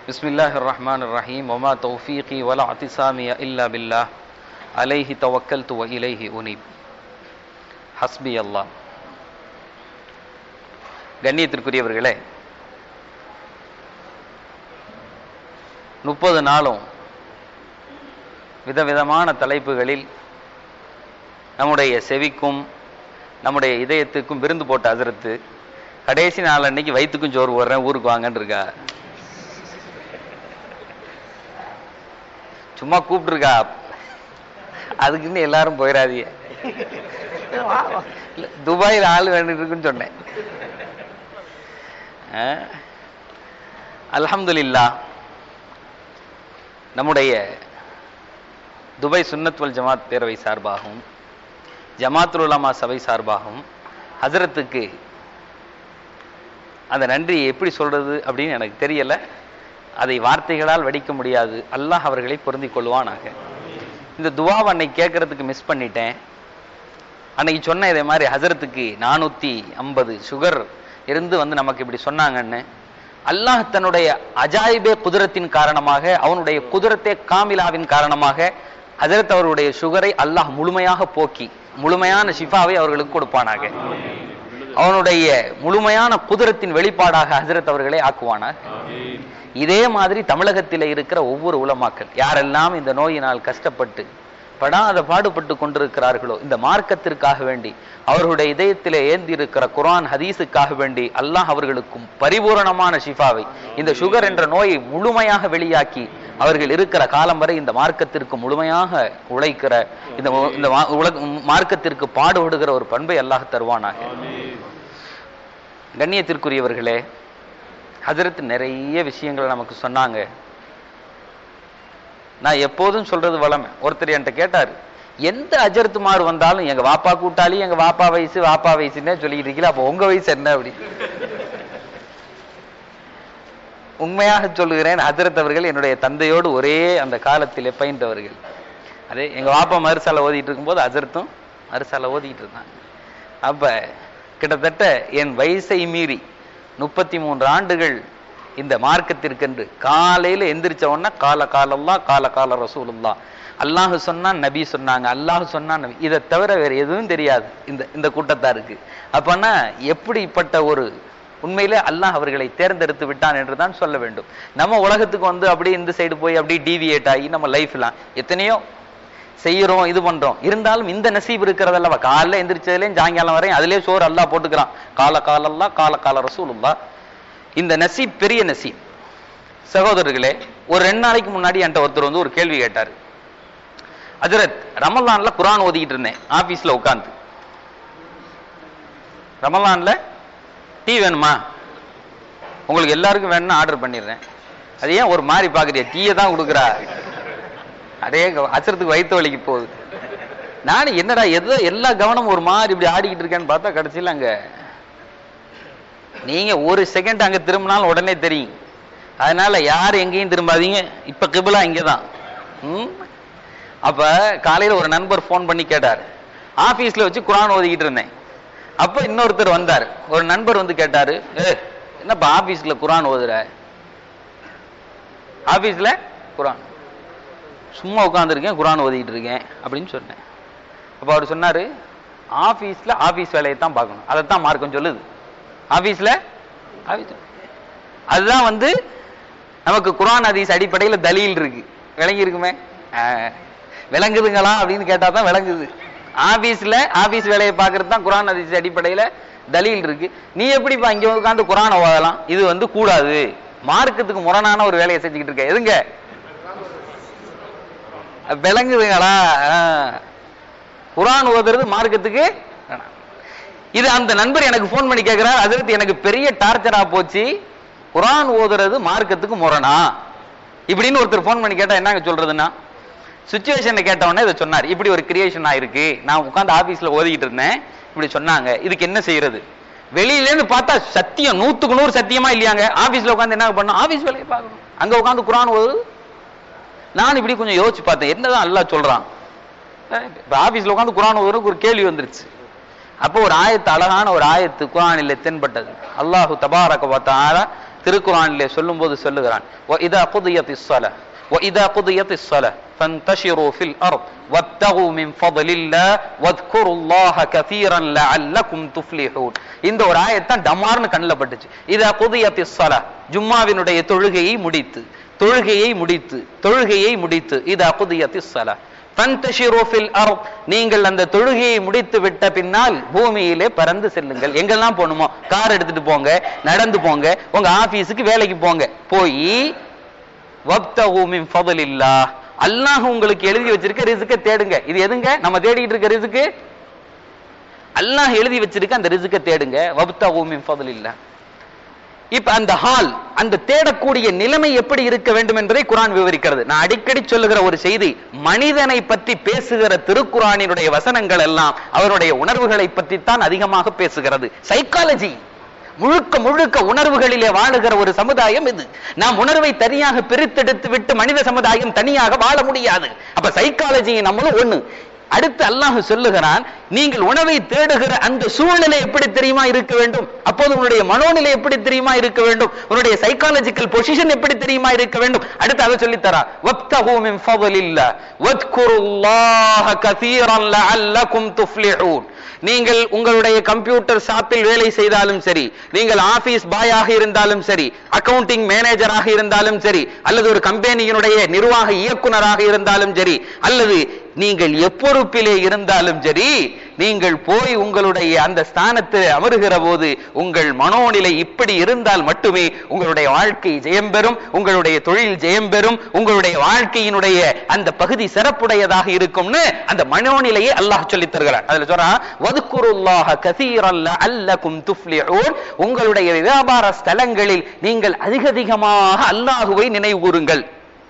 بسم الله الرحمن الرحيم وما توفيقي ولا اعتصامي إلا بالله عليه توكلت وإليه أنيب ஹஸ்பி அல்லாஹ் கண்ணியத்திற்குரியவர்களே முப்பது நாளும் விதவிதமான தலைப்புகளில் நம்முடைய செவிக்கும் நம்முடைய இதயத்துக்கும் விருந்து போட்ட அசரத்து கடைசி நாள் அன்னைக்கு வயிற்றுக்கும் சோறு போடுறேன் ஊருக்கு வாங்கன்னு இருக்கா சும்மா கூப்பிட்டுருக்கா அதுக்குன்னு எல்லாரும் போயிடாதீங்க இல்ல, துபாயில் ஆள் வேண்டிட்டு இருக்குன்னு சொன்னேன் அல்ஹம்துலில்லா நம்முடைய துபாய் சுன்னத்வல் ஜமாத் பேரவை சார்பாகவும் ஜமாத்துல் உலமா சபை சார்பாகவும் ஹசரத்துக்கு அந்த நன்றியை எப்படி சொல்றது அப்படின்னு எனக்கு தெரியல அதை வார்த்தைகளால் வடிக்க முடியாது அல்லாஹ் அவர்களை பொருந்திக் கொள்வானாக இந்த துவாவை அன்னைக்கு கேட்கறதுக்கு மிஸ் பண்ணிட்டேன் அன்னைக்கு சொன்ன இதே மாதிரி ஹசரத்துக்கு நானூத்தி ஐம்பது சுகர் இருந்து வந்து நமக்கு இப்படி சொன்னாங்கன்னு அல்லாஹ் தன்னுடைய அஜாயிபே குதிரத்தின் காரணமாக அவனுடைய குதிரத்தே காமிலாவின் காரணமாக ஹசரத் அவருடைய சுகரை அல்லாஹ் முழுமையாக போக்கி முழுமையான ஷிஃபாவை அவர்களுக்கு கொடுப்பானாக அவனுடைய முழுமையான குதிரத்தின் வெளிப்பாடாக ஹசரத் அவர்களை ஆக்குவானாக இதே மாதிரி தமிழகத்தில் இருக்கிற ஒவ்வொரு உலமாக்கள் யாரெல்லாம் இந்த நோயினால் கஷ்டப்பட்டு படாத பாடுபட்டு கொண்டிருக்கிறார்களோ இந்த மார்க்கத்திற்காக வேண்டி அவர்களுடைய இதயத்திலே ஏந்தி இருக்கிற குர்ஆன் ஹதீஸுக்காக வேண்டி அல்லாஹ் அவர்களுக்கும் பரிபூரணமான ஷிஃபாவை இந்த சுகர் என்ற நோயை முழுமையாக வெளியாக்கி அவர்கள் இருக்கிற காலம் வரை இந்த மார்க்கத்திற்கு முழுமையாக உழைக்கிற இந்த மு- இந்த மா- உலக மார்க்கத்திற்கு பாடுபடுகிற ஒரு பண்பை அல்லாஹ் தருவானாக கண்ணியத்திற்குரியவர்களே ஹஜரத் நிறைய விஷயங்களை நமக்கு சொன்னாங்க நான் எப்போதும் சொல்றது வளமை ஒருத்தர் என்கிட்ட கேட்டாரு எந்த அஜரத்துமார் வந்தாலும் எங்க வாப்பா கூட்டாளி எங்க வாப்பா வயசு வாப்பா வயசுன்னே சொல்லிட்டு இருக்கீங்களா அப்போ உங்க வயசு என்ன அப்படி உண்மையாக சொல்லுகிறேன் ஹஜரத் அவர்கள் என்னுடைய தந்தையோடு ஒரே அந்த காலத்திலே பயின்றவர்கள் அதே எங்க வாப்பா மறுசாலை ஓதிட்டு இருக்கும்போது அஜரத்தும் மறுசாலை ஓதிட்டு இருந்தாங்க அப்ப கிட்டத்தட்ட என் வயசை மீறி முப்பத்தி மூன்று ஆண்டுகள் இந்த மார்க்கத்திற்கென்று காலையில எந்திரிச்ச உடனே கால காலல்லா கால கால ரசூலுல்லா அல்லாஹ் சொன்னான் நபி சொன்னாங்க அல்லாஹ் சொன்னான் நபி இதை தவிர வேற எதுவும் தெரியாது இந்த இந்த கூட்டத்தாருக்கு அப்பன்னா எப்படிப்பட்ட ஒரு உண்மையிலே அல்லாஹ் அவர்களை தேர்ந்தெடுத்து விட்டான் என்று தான் சொல்ல வேண்டும் நம்ம உலகத்துக்கு வந்து அப்படியே இந்த சைடு போய் அப்படியே டீவியேட் ஆகி நம்ம லைஃப்லாம் எத்தனையோ செய்யறோம் இது பண்றோம் இருந்தாலும் இந்த நசீப் இருக்கிறதல்லவா காலைல எந்திரிச்சதுலேயும் சாயங்காலம் வரையும் அதிலே சோறு அல்லாஹ் போட்டுக்கிறான் கால காலல்லா கால கால ரசூலுல்லா இந்த நசீப் பெரிய நசீப் சகோதரர்களே ஒரு ரெண்டு நாளைக்கு முன்னாடி என்கிட்ட ஒருத்தர் வந்து ஒரு கேள்வி கேட்டார் அஜரத் ரமலான்ல குரான் ஓதிக்கிட்டு இருந்தேன் ஆபீஸ்ல உட்காந்து ரமலான்ல டீ வேணுமா உங்களுக்கு எல்லாருக்கும் வேணும்னா ஆர்டர் பண்ணிடுறேன் அது ஏன் ஒரு மாதிரி பாக்குறியா டீயை தான் கொடுக்குறா அடே அச்சரத்துக்கு வயிற்று வலிக்கு போகுது நானும் என்னடா எதோ எல்லா கவனமும் ஒரு மாதிரி இப்படி ஆடிக்கிட்டு இருக்கேன்னு பார்த்தா கடைசியில் அங்க நீங்க ஒரு செகண்ட் அங்க திரும்பினாலும் உடனே தெரியும் அதனால யார் எங்கேயும் திரும்பாதீங்க இப்ப கிபிலா இங்கதான் ம்? அப்ப காலையில ஒரு நண்பர் ஃபோன் பண்ணி கேட்டார் ஆபீஸ்ல வச்சு குரான் ஓதிக்கிட்டு இருந்தேன் அப்ப இன்னொருத்தர் வந்தார் ஒரு நண்பர் வந்து கேட்டாரு "ஏய், என்னப்பா ஆபீஸ்ல குரான் ஓதுற ஆபீஸ்ல குரான் சும்மா உட்காந்துருக்கேன் குரான் ஓதிக்கிட்டு இருக்கேன் அப்படின்னு சொன்னேன் அப்போ அவர் சொன்னாரு ஆபீஸ்ல ஆபீஸ் வேலையை தான் பார்க்கணும் அதைத்தான் மார்க்கம் சொல்லுது ஆபீஸ்ல ஆபீஸ் அதுதான் வந்து நமக்கு குரான் ஹதீஸ் அடிப்படையில தலீல் இருக்கு விளங்கி இருக்குமே ஆஹ், விளங்குதுங்களா அப்படின்னு கேட்டா தான் விளங்குது ஆபீஸ்ல ஆபீஸ் வேலையை பார்க்கறது தான் குரான் ஹதீஸ் அடிப்படையில தலீல் இருக்கு நீ எப்படிப்பா இங்க உட்காந்து குரானை ஓதலாம் இது வந்து கூடாது மார்க்கத்துக்கு முரணான ஒரு வேலையை செஞ்சுக்கிட்டு இருக்க எதுங்க விளங்குதுங்களா ஆஹ். குரான் ஓதுறது மார்க்கத்துக்கு வேணாம். இது அந்த நண்பர் எனக்கு ஃபோன் பண்ணி கேட்கிறார் அதற்கு எனக்கு பெரிய டார்ச்சரா போச்சு குரான் ஓதுறது மார்க்கத்துக்கு முரணா இப்படின்னு ஒருத்தர் ஃபோன் பண்ணி கேட்டா என்னங்க சொல்றதுன்னா சுச்சுவேஷனை கேட்ட உடனே இதை சொன்னார் இப்படி ஒரு கிரியேஷன் ஆயிருக்கு நான் உட்கார்ந்து ஆபீஸ்ல ஓதிக்கிட்டு இருந்தேன் இப்படி சொன்னாங்க இதுக்கு என்ன செய்யறது வெளியில இருந்து பார்த்தா சத்தியம் நூத்துக்கு நூறு சத்தியமா இல்லையாங்க ஆபீஸ்ல உட்கார்ந்து என்ன பண்ணணும் ஆபீஸ் வேலையை பார்க்கணும் அங்க உட்கார்ந்து குரான் ஓது நான் இப்படி கொஞ்சம் யோசிச்சு பார்த்தேன் என்னதான் அல்லாஹ் சொல்றான் இப்ப ஆபீஸ்ல உட்காந்து குரான் ஓதுறதுக்கு ஒரு கேள்வி வந்துருச்சு அப்போ ஒரு ஆயத்து அழகான ஒரு ஆயத்து குரானில் தென்பட்டது அல்லாஹு தபாரக வத்தால திருக்குறானிலே சொல்லும்போது சொல்லுகிறான் وَإِذَا قُضِيَتِ الصَّلَاةُ وَإِذَا قُضِيَتِ الصَّلَاةُ فَانتَشِرُوا فِي الْأَرْضِ وَابْتَغُوا مِنْ فَضْلِ اللَّهِ وَاذْكُرُوا اللَّهَ كَثِيرًا لَعَلَّكُمْ تُفْلِحُونَ இந்த ஒரு ஆயத்தான் டமார்னு கண்ணுல பட்டுச்சு இதா குதியத்தி ஸலா ஜும்மாவினுடைய தொழுகையை முடித்து தொழுகையை முடித்து தொழுகையை முடித்து இதா குதியத்தி ஸலா ஃபன்தஷிரு ஃபில் அர்த் நீங்கள் அந்த தொழுகையை முடித்து விட்ட பின்னால் பூமியிலே பறந்து செல்லுங்கள் எங்கெல்லாம் போகணுமோ கார் எடுத்துட்டு போங்க நடந்து போங்க உங்க ஆபீஸுக்கு வேலைக்கு போங்க போய் வப்தகு மின் ஃபضலில்லாஹ் அல்லாஹ் உங்களுக்கு எழுதி வச்சிருக்க ரிஸ்க தேடுங்க இது எதுங்க நம்ம தேடிட்டு இருக்க ரிஸ்க்கு அல்லாஹ் எழுதி வச்சிருக்க அந்த ரிஸ்க தேடுங்க வப்தகு மின் ஃபضலில்லாஹ் இப்ப அந்த ஹால் அந்த தேடக்கூடிய நிலைமை எப்படி இருக்க வேண்டும் என்பதை குரான் விவரிக்கிறது நான் அடிக்கடி சொல்லுகிற ஒரு செய்தி மனிதனை பற்றி பேசுகிற திருக்குறானினுடைய வசனங்கள் எல்லாம் அவருடைய உணர்வுகளை பற்றி தான் அதிகமாக பேசுகிறது சைக்காலஜி முழுக்க முழுக்க உணர்வுகளிலே வாழுகிற ஒரு சமுதாயம் இது நாம் உணர்வை தனியாக பிரித்தெடுத்து விட்டு மனித சமுதாயம் தனியாக வாழ முடியாது அப்ப சைக்காலஜியை நம்மளும் ஒண்ணு அடுத்து அல்லாஹ் சொல்லுகிறான் நீங்கள் உணவை தேடுகிற அந்த சூழ்நிலை எப்படி தெரியுமா இருக்க வேண்டும் அப்போது உன்னுடைய மனோநிலை எப்படி தெரியுமா இருக்க வேண்டும் உன்னுடைய சைக்காலஜிக்கல் பொசிஷன் எப்படி தெரியுமா இருக்க வேண்டும் அடுத்து அதை சொல்லி தரா வப்தஹு மின் ஃபضலில்லாஹ் வத்குருல்லாஹ கஸீரன் லஅல்லகும் துஃப்லிஹூன் நீங்கள் உங்களுடைய கம்ப்யூட்டர் ஷாப்பில் வேலை செய்தாலும் சரி நீங்கள் ஆபீஸ் பாயாக இருந்தாலும் சரி அக்கவுண்டிங் மேனேஜராக இருந்தாலும் சரி அல்லது ஒரு கம்பெனியினுடைய நிர்வாக இயக்குனராக இருந்தாலும் சரி அல்லது நீங்கள் எப்பொறுப்பிலே இருந்தாலும் சரி நீங்கள் போய் உங்களுடைய அந்த ஸ்தானத்தில் அமருகிற போது உங்கள் மனோநிலை இப்படி இருந்தால் மட்டுமே உங்களுடைய வாழ்க்கை ஜெயம் பெறும் உங்களுடைய தொழில் ஜெயம் பெறும் உங்களுடைய வாழ்க்கையினுடைய அந்த பகுதி சிறப்புடையதாக இருக்கும்னு அந்த மனோநிலையை அல்லாஹ் சொல்லித் தருகிறார் அதுல சொல்றான் வதுக்குருல்லாஹ கசீரன் லஅல்லகும் துஃப்லிஹூன் உங்களுடைய வியாபார ஸ்தலங்களில் நீங்கள் அதிக அதிகமாக அல்லாஹுவை நினைவு கூறுங்கள்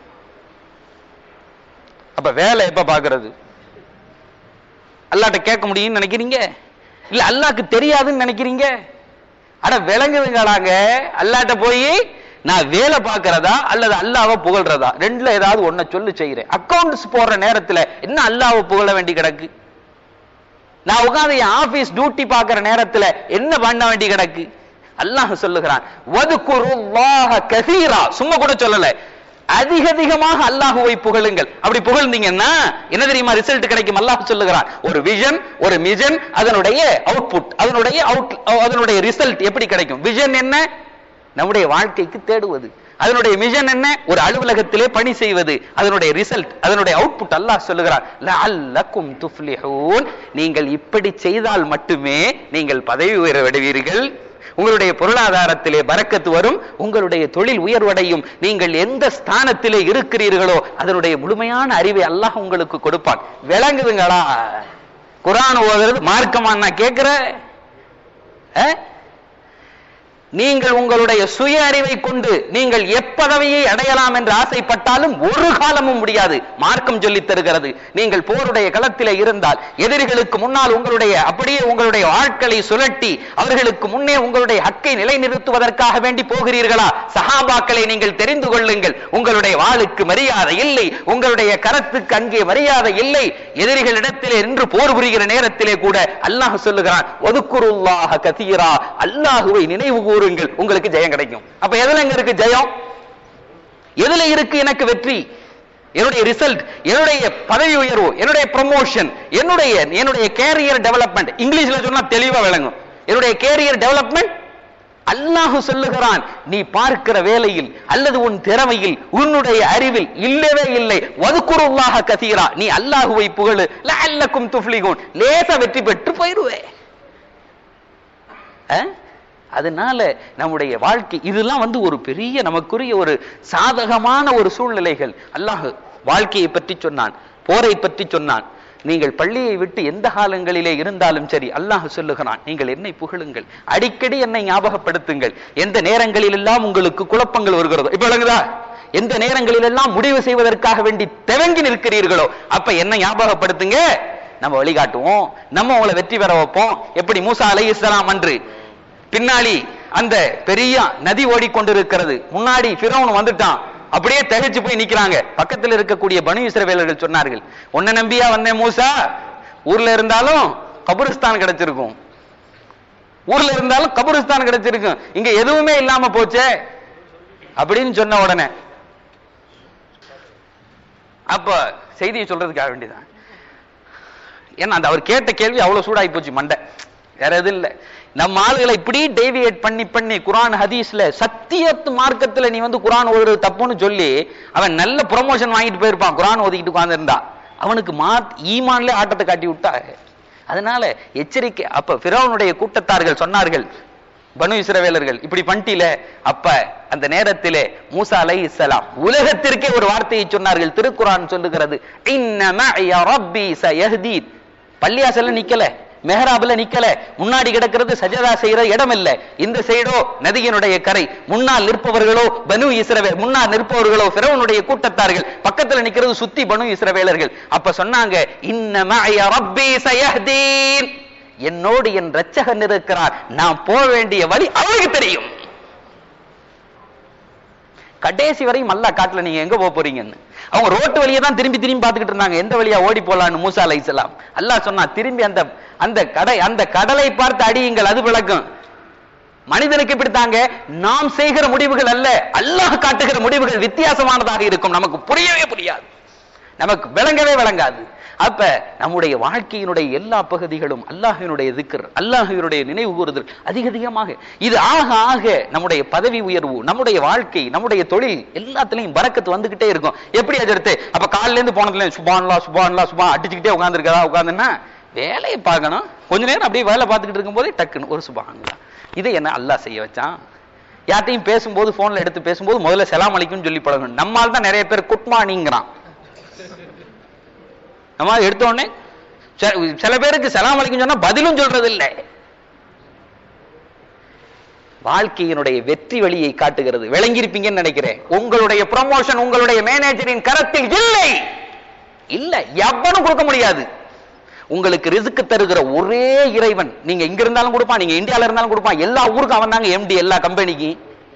அப்ப வேலை எப்ப பாக்குறது அல்லாட்ட கேட்க முடியும்னு நினைக்கிறீங்க இல்ல அல்லாஹ்க்கு தெரியாதுன்னு நினைக்கிறீங்க அட விளங்குதுங்களாங்க அல்லாட்ட போய் நான் வேலை பார்க்கறதா அல்லது அல்லாவை புகழ்றதா ரெண்டுல ஏதாவது ஒன்ன சொல்லு செய்யறேன் அக்கவுண்ட்ஸ் போடுற நேரத்துல என்ன அல்லாவை புகழ வேண்டி கிடக்கு நான் உட்கார்ந்து என் ஆபீஸ் டியூட்டி பார்க்கிற நேரத்துல என்ன பண்ண வேண்டி கிடக்கு அல்லாஹ் சொல்லுகிறான் வதுக்குருல்லாஹ கசீரா சும்மா கூட சொல்லல அதிக அதிகமாக அல்லாஹுவை புகழுங்கள் அப்படி புகழ்ந்தீங்கன்னா என்ன தெரியுமா ரிசல்ட் கிடைக்கும் அல்லாஹ் சொல்லுகிறான் ஒரு விஷன் ஒரு மிஷன் அதனுடைய அவுட்புட் அதனுடைய அவுட் அதனுடைய ரிசல்ட் எப்படி கிடைக்கும் விஷன் என்ன நம்முடைய வாழ்க்கைக்கு தேடுவது அதனுடைய மிஷன் என்ன ஒரு அலுவலகத்திலே பணி செய்வது அதனுடைய ரிசல்ட் அதனுடைய அவுட்புட் அல்லாஹ் சொல்லுகிறான் லஅல்லக்கும் துஃப்லிஹூன் நீங்கள் இப்படி செய்தால் மட்டுமே நீங்கள் பதவி உயர விடுவீர்கள் உங்களுடைய பொருளாதாரத்திலே பறக்கத்து வரும் உங்களுடைய தொழில் உயர்வடையும் நீங்கள் எந்த ஸ்தானத்திலே இருக்கிறீர்களோ அதனுடைய முழுமையான அறிவை அல்லாஹ் உங்களுக்கு கொடுப்பான் விளங்குதுங்களா குரான் ஓதுறது மார்க்கமா நான் கேட்கிறேன் நீங்கள் உங்களுடைய சுய அறிவை கொண்டு நீங்கள் எப்பதவியை அடையலாம் என்று ஆசைப்பட்டாலும் ஒரு காலமும் முடியாது மார்க்கம் சொல்லித் தருகிறது நீங்கள் போருடைய களத்திலே இருந்தால் எதிரிகளுக்கு முன்னால் உங்களுடைய அப்படியே உங்களுடைய ஆட்களை சுழட்டி அவர்களுக்கு முன்னே உங்களுடைய ஹக்கை நிலைநிறுத்துவதற்காக வேண்டி போகிறீர்களா சஹாபாக்களை நீங்கள் தெரிந்து கொள்ளுங்கள் உங்களுடைய வாளுக்கு மரியாதை இல்லை உங்களுடைய கரத்துக்கு அங்கே மரியாதை இல்லை எதிரிகளிடத்திலே நின்று போர் புரிகிற நேரத்திலே கூட அல்லாஹ் சொல்லுகிறான் ஒதுக்குருல்லாஹ கதீரா அல்லாஹுவை நினைவு கூறுங்கள் உங்களுக்கு ஜெயம் கிடைக்கும் அப்ப எதுல எங்க இருக்கு ஜெயம் எதுல இருக்கு எனக்கு வெற்றி என்னுடைய ரிசல்ட் என்னுடைய பதவி உயர்வு என்னுடைய ப்ரமோஷன் என்னுடைய என்னுடைய கேரியர் டெவலப்மெண்ட் இங்கிலீஷ்ல சொன்னா தெளிவா விளங்கும் என்னுடைய கேரியர் டெவலப்மெண்ட் அல்லாஹ் சொல்லுகிறான் நீ பார்க்கிற வேலையில் அல்லது உன் திறமையில் உன்னுடைய அறிவில் இல்லவே இல்லை வதுக்குருல்லாக கசீரா நீ அல்லாஹுவை புகழு லஅல்லக்கும் துஃப்லிகூன் லேசா வெற்றி பெற்று போயிருவே அஹ்? அதனால நம்முடைய வாழ்க்கை இதெல்லாம் வந்து ஒரு பெரிய நமக்குரிய ஒரு சாதகமான ஒரு சூழ்நிலைகள் அல்லாஹ் வாழ்க்கையை பற்றி சொன்னான் போரை பற்றி சொன்னான் நீங்கள் பள்ளியை விட்டு எந்த காலங்களிலே இருந்தாலும் சரி அல்லாஹ் சொல்லுகிறான் நீங்கள் என்னை புகழுங்கள் அடிக்கடி என்னை ஞாபகப்படுத்துங்கள் எந்த நேரங்களில் எல்லாம் உங்களுக்கு குழப்பங்கள் வருகிறதோ இப்ப விளங்குதா எந்த நேரங்களில் எல்லாம் முடிவு செய்வதற்காக வேண்டி திவங்கி நிற்கிறீர்களோ அப்ப என்ன ஞாபகப்படுத்துங்க நம்ம வழிகாட்டுவோம் நம்ம உங்களை வெற்றி பெற வைப்போம் எப்படி மூசா அலை இஸ்லாம் அன்று பின்னாடி அந்த பெரிய நதி ஓடிக்கொண்டிருக்கிறது முன்னாடி பிறவன் வந்துட்டான் அப்படியே தகைச்சு போய் நிக்கிறாங்க பக்கத்தில் இருக்கக்கூடிய பனு இஸ்ரவேலர்கள் சொன்னார்கள் உன்னை நம்பியா வந்தேன் மூசா ஊர்ல இருந்தாலும் கபுரிஸ்தான் கிடைச்சிருக்கும் ஊர்ல இருந்தாலும் கபுரிஸ்தான் கிடைச்சிருக்கும் இங்க எதுவுமே இல்லாம போச்சே அப்படின்னு சொன்ன உடனே அப்ப செய்தியை சொல்றதுக்காக வேண்டியதான் ஏன்னா அந்த அவர் கேட்ட கேள்வி அவ்வளவு சூடாகி போச்சு மண்டை வேற எதுவும் இல்ல நம்ம ஆளுகளை இப்படி டேவியேட் பண்ணி பண்ணி குரான் ஹதீஸ்ல சத்தியத்து மார்க்கத்துல நீ வந்து குரான் ஒரு தப்புன்னு சொல்லி அவன் நல்ல ப்ரொமோஷன் வாங்கிட்டு போயிருப்பான் குரான் ஒதுக்கிட்டு உட்கார்ந்திருந்தா அவனுக்கு மா ஈமான்ல ஆட்டத்தை காட்டி விட்டாங்க அதனால எச்சரிக்கை அப்ப பிறவனுடைய கூட்டத்தார்கள் சொன்னார்கள் பனு இஸ்ரவேலர்கள் இப்படி பண்ணிட்டில அப்ப அந்த நேரத்திலே மூசா அலை இஸ்லாம் உலகத்திற்கே ஒரு வார்த்தையை சொன்னார்கள் திருக்குரான் சொல்லுகிறது இன்ன மஅய ரப்பி சயஹ்தீன் பள்ளியாசல்ல நிக்கல மெஹராப்ல நிக்கல முன்னாடி கிடக்கிறது சஜதா செய்யற இடம் இல்ல இந்த சைடோ நதியினுடைய கரை முன்னால் நிற்பவர்களோ பனு இஸ்ரவேல் முன்னால் நிற்பவர்களோ பிறவனுடைய கூட்டத்தார்கள் பக்கத்துல நிக்கிறது சுத்தி பனு இஸ்ரவேலர்கள் அப்ப சொன்னாங்க இன்ன மஅய ரப்பி சயஹ்தீன் என்னோடு என் ரட்சகன் இருக்கிறார் நான் போக வேண்டிய வழி அவருக்கு தெரியும் கடைசி வரையும் அல்லா காட்டுல நீங்க எங்க போக போறீங்கன்னு அவங்க ரோட்டு வழியை தான் திரும்பி திரும்பி பார்த்துக்கிட்டு இருந்தாங்க எந்த வழியா ஓடி போலான்னு மூசா அலை இஸ்லாம் அல்லாஹ் சொன்னா திரும்பி அந்த அந்த கடை அந்த கடலை பார்த்து அடியுங்கள் அது விளக்கும் மனிதனுக்கு இப்படித்தாங்க நாம் செய்கிற முடிவுகள் அல்ல அல்லாஹ் காட்டுகிற முடிவுகள் வித்தியாசமானதாக இருக்கும் நமக்கு புரியவே புரியாது நமக்கு விளங்கவே விளங்காது அப்ப நம்முடைய வாழ்க்கையினுடைய எல்லா பகுதிகளும் அல்லாஹினுடைய திக்கர் அல்லாஹினுடைய நினைவு கூறுதல் அதிக அதிகமாக இது ஆக ஆக நம்முடைய பதவி உயர்வு நம்முடைய வாழ்க்கை நம்முடைய தொழில் எல்லாத்துலயும் பறக்கத்து வந்துகிட்டே இருக்கும் எப்படி அது எடுத்து அப்ப காலையில இருந்து போனதுல சுபான்லா சுபான்லா சுபா அடிச்சுக்கிட்டே உட்காந்துருக்கதா உட்காந்துன்னா வேலையை பார்க்கணும் கொஞ்ச நேரம் அப்படியே வேலை பார்த்துக்கிட்டு இருக்கும்போதே டக்குன்னு ஒரு சுபான்லா இதை என்ன அல்லாஹ் செய்ய வச்சான் யார்ட்டையும் பேசும்போது போன்ல எடுத்து பேசும்போது முதல்ல செலாம் அளிக்கும்னு சொல்லி பழகணும் நம்மால் தான் நிறைய பேர் குட் மார்னிங்கிறான் நம்ம எடுத்த உடனே ச- சில பேருக்கு செலாம் அளிக்கும் சொன்னா பதிலும் சொல்றது இல்லை வாழ்க்கையினுடைய வெற்றி வழியை காட்டுகிறது விளங்கியிருப்பீங்கன்னு நினைக்கிறேன் உங்களுடைய ப்ரமோஷன் உங்களுடைய மேனேஜரின் கரத்தில் இல்லை இல்ல எவனும் கொடுக்க முடியாது உங்களுக்கு ரிஸ்க் தருகிற ஒரே இறைவன் நீங்க இங்க இருந்தாலும் கொடுப்பான் நீங்க இந்தியால இருந்தாலும் கொடுப்பான் எல்லா ஊருக்கும் அவன் தாங்க எம்டி எல்லா கம்பெனிக்கு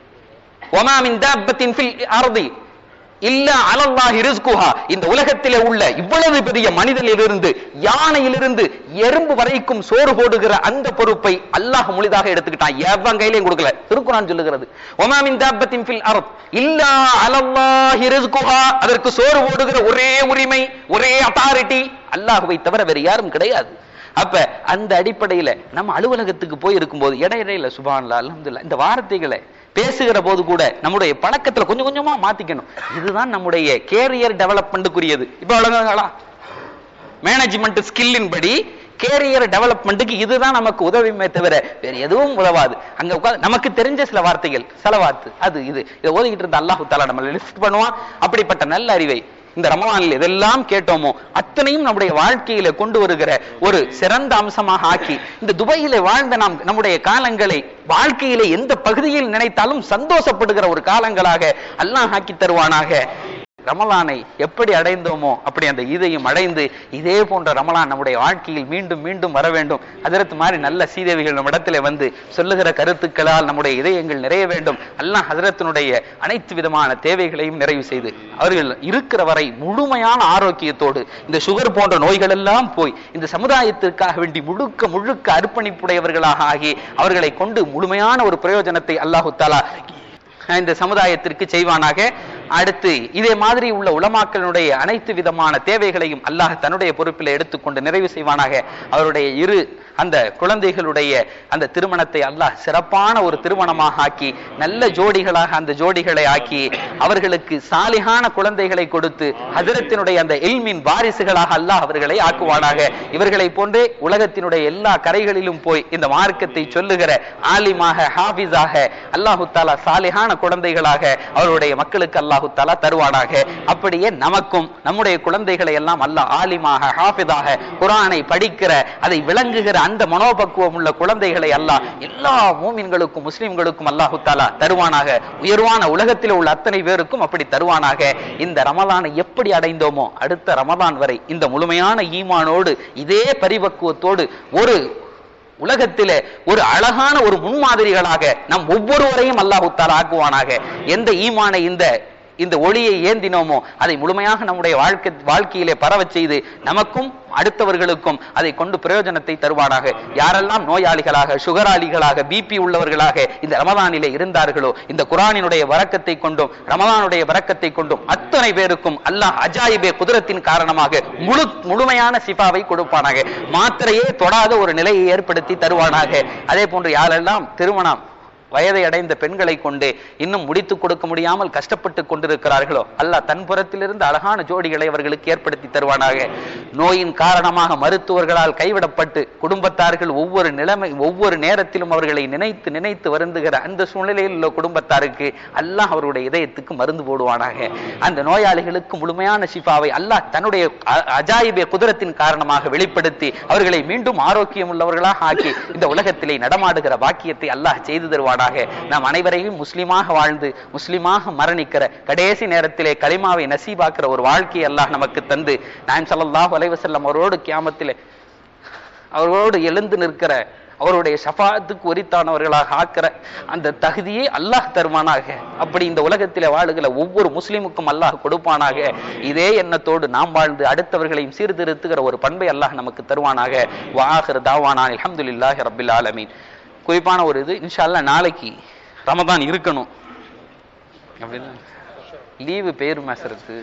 ஒமா மின் தாப்பத்தின் ஃபில் அர்தி இல்ல அலல்லாஹி ரிஸ்குஹா இந்த உலகத்திலே உள்ள இவ்வளவு பெரிய மனிதனிலிருந்து யானையிலிருந்து எறும்பு வரைக்கும் சோறு போடுகிற அந்த பொறுப்பை அல்லாஹ் முழுதாக எடுத்துக்கிட்டான் எவன் கையிலையும் கொடுக்கல திருக்குறான் சொல்லுகிறது ஒமா மின் தாப்பத்தின் ஃபில் அர்த் இல்ல அலல்லாஹி ரிஸ்குஹா அதற்கு சோறு போடுகிற ஒரே உரிமை ஒரே அத்தாரிட்டி அல்லாஹ்வை தவிர வேறு யாரும் கிடையாது அப்ப அந்த அடிப்படையில நம்ம அலுவலகத்துக்கு போய் இருக்கும்போது இடையிடையில சுபான்லா அல்ஹம்துலில்லாஹ் இந்த வார்த்தைகளை பேசுகிற போது கூட நம்முடைய பழக்கத்துல கொஞ்சம் கொஞ்சமா மாத்திக்கணும் இதுதான் நம்முடைய கேரியர் டெவலப்மெண்ட்டுக்குரியது இப்ப வழங்குங்களா மேனேஜ்மெண்ட் ஸ்கில்லின் படி கேரியர் டெவலப்மெண்ட்டுக்கு இதுதான் நமக்கு உதவியுமே தவிர வேற எதுவும் உதவாது அங்க உட்கார்ந்து நமக்கு தெரிஞ்ச சில வார்த்தைகள் செலவாத்து அது இது இதை ஓதிக்கிட்டு இருந்த அல்லாஹு தாலா நம்ம லிஃப்ட் பண்ணுவான் அப்படிப்பட்ட நல்ல அறிவை இந்த ரமலானில் எதெல்லாம் கேட்டோமோ அத்தனையும் நம்முடைய வாழ்க்கையில கொண்டு வருகிற ஒரு சிறந்த அம்சமாக ஆக்கி இந்த துபாயில வாழ்ந்த நாம் நம்முடைய காலங்களை வாழ்க்கையில எந்த பகுதியில் நினைத்தாலும் சந்தோஷப்படுகிற ஒரு காலங்களாக அல்லாஹ் ஆக்கி தருவானாக ரமலானை எப்படி அடைந்தோமோ அப்படி அந்த இதையும் அடைந்து இதே போன்ற ரமலான் நம்முடைய வாழ்க்கையில் மீண்டும் மீண்டும் வர வேண்டும் அதற்கு மாதிரி நல்ல சீதேவிகள் நம்ம இடத்துல வந்து சொல்லுகிற கருத்துக்களால் நம்முடைய இதயங்கள் நிறைய வேண்டும் அல்லாஹ் ஹதரத்தினுடைய அனைத்து விதமான தேவைகளையும் நிறைவு செய்து அவர்கள் இருக்கிற வரை முழுமையான ஆரோக்கியத்தோடு இந்த சுகர் போன்ற நோய்கள் எல்லாம் போய் இந்த சமுதாயத்திற்காக வேண்டி முழுக்க முழுக்க அர்ப்பணிப்புடையவர்களாக ஆகி அவர்களை கொண்டு முழுமையான ஒரு பிரயோஜனத்தை அல்லாஹு தாலா இந்த சமுதாயத்திற்கு செய்வானாக அடுத்து இதே மாதிரி உள்ள உலமாக்களுடைய அனைத்து விதமான தேவைகளையும் அல்லாஹ் தன்னுடைய பொறுப்பில் எடுத்துக்கொண்டு நிறைவு செய்வானாக அவருடைய இரு அந்த குழந்தைகளுடைய அந்த திருமணத்தை அல்லாஹ் சிறப்பான ஒரு திருமணமாக ஆக்கி நல்ல ஜோடிகளாக அந்த ஜோடிகளை ஆக்கி அவர்களுக்கு சாலிகான குழந்தைகளை கொடுத்து ஹஜரத்தினுடைய அந்த இல்மின் வாரிசுகளாக அல்லாஹ் அவர்களை ஆக்குவானாக இவர்களை போன்றே உலகத்தினுடைய எல்லா கரைகளிலும் போய் இந்த மார்க்கத்தை சொல்லுகிற ஆலிமாக ஹாஃபிஸாக அல்லாஹு தாலா சாலிகான குழந்தைகளாக அவருடைய மக்களுக்கு அல்லாஹு தாலா தருவானாக அப்படியே நமக்கும் நம்முடைய குழந்தைகளை எல்லாம் அல்லாஹ் ஆலிமாக ஹாஃபிதாக குரானை படிக்கிற அதை விளங்குகிற அந்த மனோபக்குவம் உள்ள குழந்தைகளை அல்லாஹ் எல்லா மூமின்களுக்கும் முஸ்லிம்களுக்கும் அல்லாஹு தாலா தருவானாக உயர்வான உலகத்தில் உள்ள அத்தனை பேருக்கும் அப்படி தருவானாக இந்த ரமலானை எப்படி அடைந்தோமோ அடுத்த ரமலான் வரை இந்த முழுமையான ஈமானோடு இதே பரிபக்குவத்தோடு ஒரு உலகத்திலே ஒரு அழகான ஒரு முன்மாதிரிகளாக நம் ஒவ்வொருவரையும் அல்லாஹு தாலா ஆக்குவானாக எந்த ஈமானை இந்த இந்த ஒளியை ஏந்தினோமோ அதை முழுமையாக நம்முடைய வாழ்க்கை வாழ்க்கையிலே பரவச் செய்து நமக்கும் அடுத்தவர்களுக்கும் அதை கொண்டு பிரயோஜனத்தை தருவானாக யாரெல்லாம் நோயாளிகளாக சுகராளிகளாக பிபி உள்ளவர்களாக இந்த ரமதானிலே இருந்தார்களோ இந்த குரானினுடைய வரக்கத்தை கொண்டும் ரமதானுடைய வரக்கத்தை கொண்டும் அத்தனை பேருக்கும் அல்லாஹ் அஜாயிபே குதிரத்தின் காரணமாக முழு முழுமையான சிஃபாவை கொடுப்பானாக மாத்திரையே தொடாத ஒரு நிலையை ஏற்படுத்தி தருவானாக அதே போன்று யாரெல்லாம் திருமணம் வயதை அடைந்த பெண்களை கொண்டு இன்னும் முடித்துக் கொடுக்க முடியாமல் கஷ்டப்பட்டு கொண்டிருக்கிறார்களோ அல்லாஹ் தன் புறத்திலிருந்து அழகான ஜோடிகளை அவர்களுக்கு ஏற்படுத்தி தருவானாக நோயின் காரணமாக மருத்துவர்களால் கைவிடப்பட்டு குடும்பத்தார்கள் ஒவ்வொரு நிலைமை ஒவ்வொரு நேரத்திலும் அவர்களை நினைத்து நினைத்து வருந்துகிற அந்த சூழ்நிலையில் உள்ள குடும்பத்தாருக்கு அல்லாஹ் அவருடைய இதயத்துக்கு மருந்து போடுவானாக அந்த நோயாளிகளுக்கு முழுமையான ஷிஃபாவை அல்லாஹ் தன்னுடைய அ- அஜாயிபே குதிரத்தின் காரணமாக வெளிப்படுத்தி அவர்களை மீண்டும் ஆரோக்கியம் உள்ளவர்களாக ஆக்கி இந்த உலகத்திலே நடமாடுகிற பாக்கியத்தை அல்லாஹ் செய்து தருவானாக நாம் அனைவரையும் முஸ்லிமாக வாழ்ந்து முஸ்லிமாக மரணிக்கிற கடைசி நேரத்திலே கலிமாவை நசீபாக்குற ஒரு வாழ்க்கையை அல்லாஹ் நமக்கு தந்து நான் ஸல்லல்லாஹு அலைஹி வஸல்லம் அவரோடு கியாமத்திலே அவர்களோடு எழுந்து நிற்கிற அவருடைய ஷஃபாத்துக்கு உரித்தானவர்களாக ஆக்கிற அந்த தகுதியை அல்லாஹ் தருவானாக அப்படி இந்த உலகத்திலே வாழுகிற ஒவ்வொரு முஸ்லிமுக்கும் அல்லாஹ் கொடுப்பானாக இதே எண்ணத்தோடு நாம் வாழ்ந்து அடுத்தவர்களையும் சீர்திருத்துகிற ஒரு பண்பை அல்லாஹ் நமக்கு தருவானாக வாஹிர் தாவானான் அல்ஹம்துலில்லாஹி ரப்பில் ஆலமீன் குறிப்பான ஒரு இது இன்ஷா அல்லாஹ் நாளைக்கு ரமதான் இருக்கணும் அப்படின்னா லீவு பேர் மேசுறது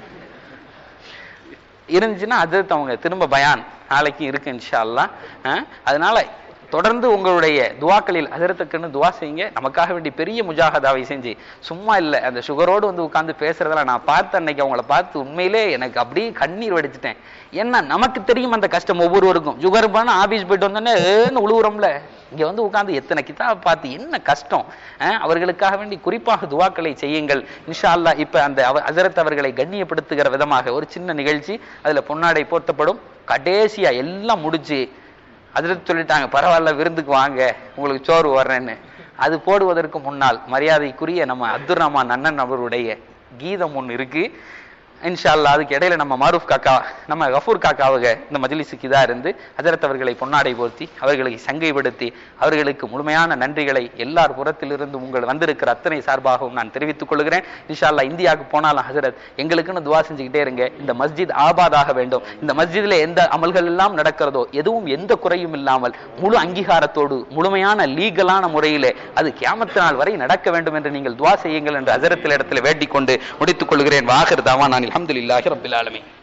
இருந்துச்சுன்னா அது அவங்க திரும்ப பயான் நாளைக்கு இருக்கு இன்ஷா அல்லாஹ் அஹ், அதனால தொடர்ந்து உங்களுடைய துவாக்களில் அதிரத்துக்குன்னு துவா செய்யுங்க நமக்காக வேண்டி பெரிய முஜாகதாவை செஞ்சு சும்மா இல்லை அந்த சுகரோடு வந்து உட்கார்ந்து பேசுறதெல்லாம் நான் பார்த்த அன்னைக்கு அவங்கள பார்த்து உண்மையிலே எனக்கு அப்படியே கண்ணீர் வடிச்சிட்டேன் ஏன்னா நமக்கு தெரியும் அந்த கஷ்டம் ஒவ்வொருவருக்கும் சுகர் பண்ண ஆபீஸ் போயிட்டு வந்தோடனே ஏன்னு உழுவுறோம்ல இங்க வந்து உட்கார்ந்து எத்தனை கிதாப் பார்த்து என்ன கஷ்டம் அஹ், அவர்களுக்காக வேண்டி குறிப்பாக துவாக்களை செய்யுங்கள் இன்ஷா அல்லாஹ் இப்ப அந்த அவ- ஹஜரத் அவர்களை கண்ணியப்படுத்துகிற விதமாக ஒரு சின்ன நிகழ்ச்சி அதுல பொன்னாடை போர்த்தப்படும் கடைசியா எல்லாம் முடிச்சு ஹஜரத் சொல்லிட்டாங்க பரவாயில்ல விருந்துக்கு வாங்க உங்களுக்கு சோறு வர்றேன்னு அது போடுவதற்கு முன்னால் மரியாதைக்குரிய நம்ம அப்துல் ரஹ்மான் அண்ணன் அவருடைய கீதம் ஒன்று இருக்கு இன்ஷா அல்லாஹ் அதுக்கு இடையில நம்ம மாரூஃப் காக்கா நம்ம கஃபூர் காக்காவுக இந்த மஜ்லிஸுக்கு இதா இருந்து ஹஜரத் அவர்களை பொன்னாடை போர்த்தி அவர்களை சங்கைப்படுத்தி அவர்களுக்கு முழுமையான நன்றிகளை எல்லார் புறத்திலிருந்து உங்கள் வந்திருக்கிற அத்தனை சார்பாகவும் நான் தெரிவித்துக் கொள்கிறேன் இன்ஷா அல்லாஹ் இந்தியாவுக்கு போனாலும் ஹஜரத் எங்களுக்குன்னு துவா செஞ்சுக்கிட்டே இருங்க இந்த மஸ்ஜித் ஆபாதாக வேண்டும் இந்த மஸ்ஜிதில் எந்த அமல்கள் எல்லாம் நடக்கிறதோ எதுவும் எந்த குறையும் இல்லாமல் முழு அங்கீகாரத்தோடு முழுமையான லீகலான முறையிலே அது கியாமத்து நாள் வரை நடக்க வேண்டும் என்று நீங்கள் துவா செய்யுங்கள் என்று ஹஜரத்தில் இடத்துல வேண்டிக் கொண்டு முடித்துக் கொள்கிறேன் வாகர் தாவா நான் அல்ஹம்துலில்லாஹி ரப்பில் ஆலமீன்